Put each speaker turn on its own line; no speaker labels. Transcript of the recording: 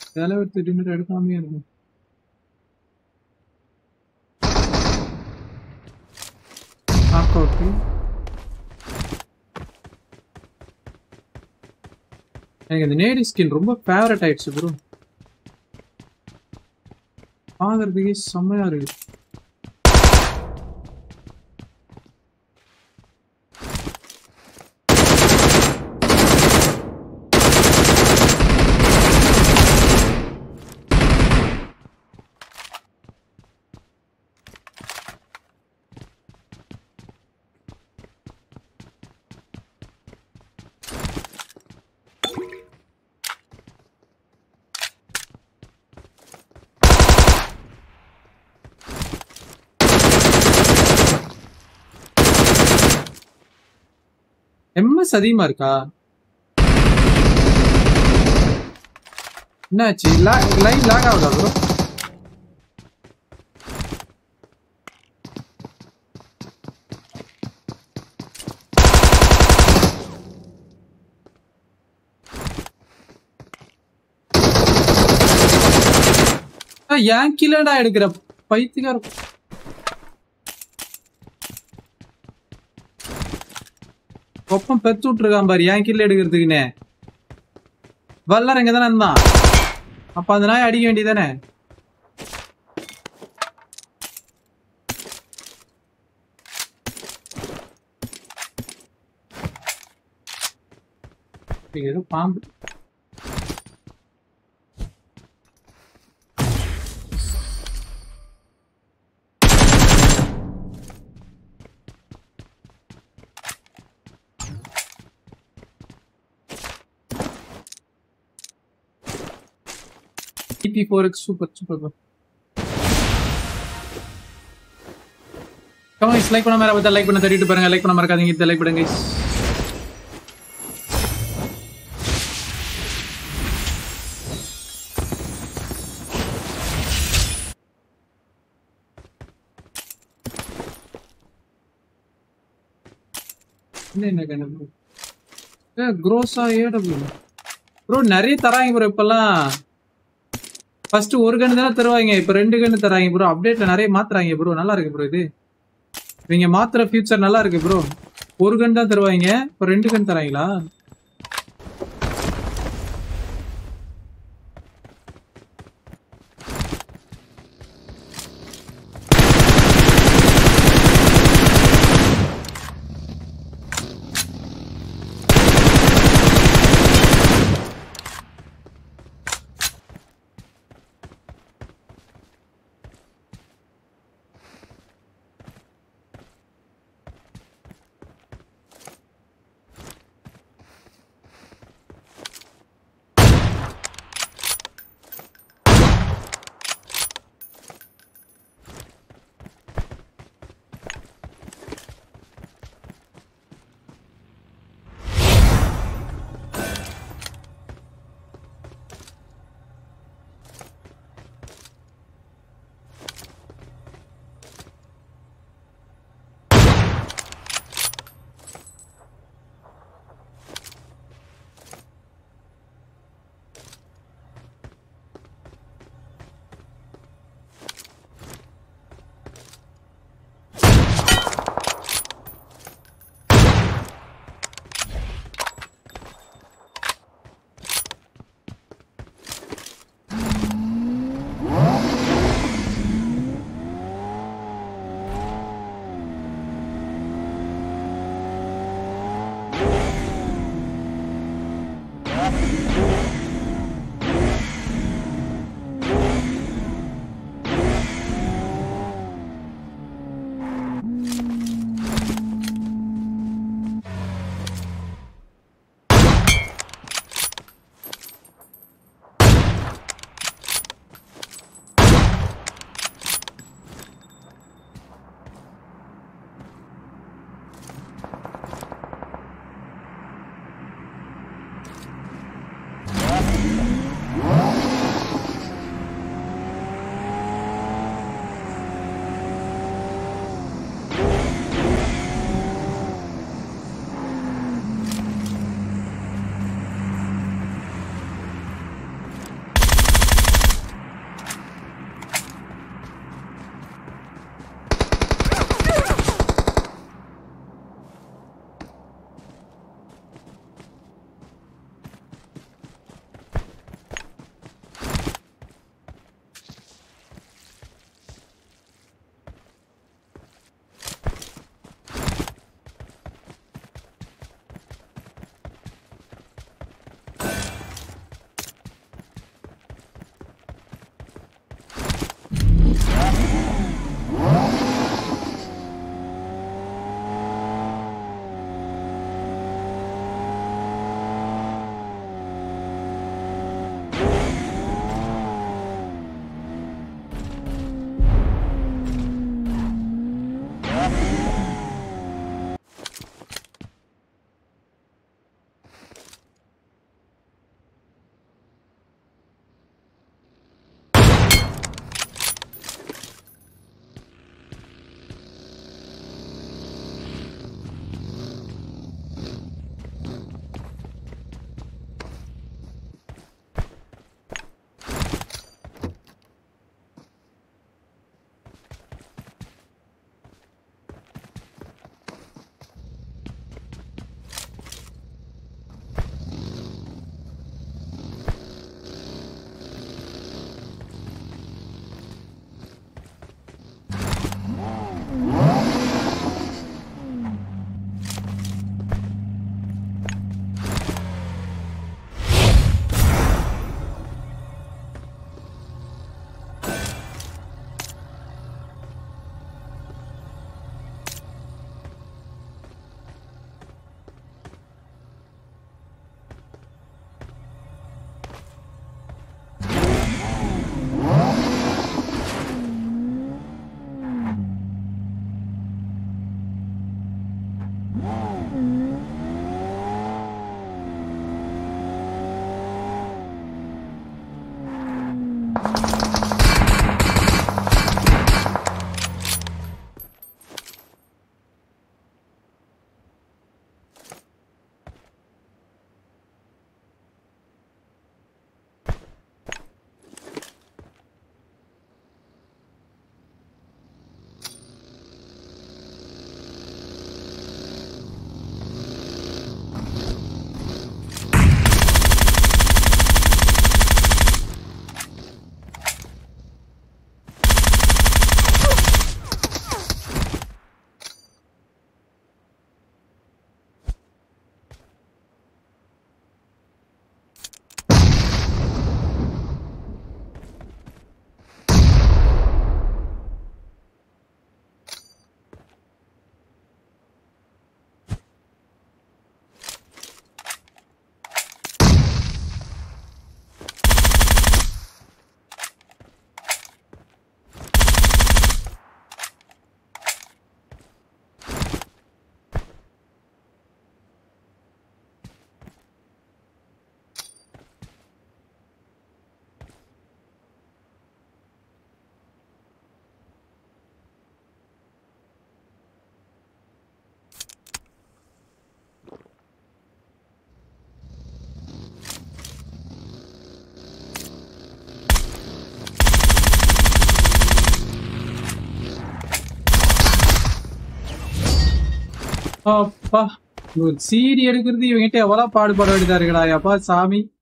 தலைவர் திடீர்னு எடுக்காமே இருக்கும் நாக் அவுட் எனக்கு இந்த நேடி ஸ்கின் ரொம்ப ஃபேவரட் ஆயிடுச்சு ப்ரோ பார்க்கறதுக்கே செம்மையா இருக்கு எம்எஸ் அதிகமா இருக்கா என்னாச்சு லைன் லாக் ஆகுதா ப்ரோ ஏன் கிலடா எடுக்கிற பைத்தியக்கார ஒப்பம் பெத்து விட்டுருக்கான் பாரு ஏன் கில்ல எடுக்கிறதுக்குன்னு வல்லார் இங்க தானே இருந்தான் அப்ப அந்த நாய் அடிக்க வேண்டியதானே ஏதோ பாம்பு DP four X super super bro comments like பண்ண மாதிரி பார்த்தா லைக் பண்ண தட்டிட்டு பாருங்க லைக் பண்ண மறக்காதீங்க இதை லைக் பண்ணுங்க என்ன என்ன கண்ணு ஏ க்ரோஸா ஏடபிள்யூ ப்ரோ நிறைய தராங்க ப்ரோ இப்பெல்லாம் ஃபர்ஸ்ட் ஒரு கண்ணு தானே தருவாங்க இப்போ ரெண்டு கண்ணு தராங்க ப்ரோ அப்டேட்ல நிறைய மாத்துறாங்க ப்ரோ நல்லா இருக்கு ப்ரோ இது நீங்க மாத்துற ஃபியூச்சர் நல்லா இருக்கு ப்ரோ ஒரு கண் தான் தருவாங்க இப்போ ரெண்டு கண் தராங்களா அப்பா ஒரு சீடி எடுக்கிறது இவங்கிட்ட எவ்வளவு பாடுபட வேண்டியதா இருக்குடா அப்பா சாமி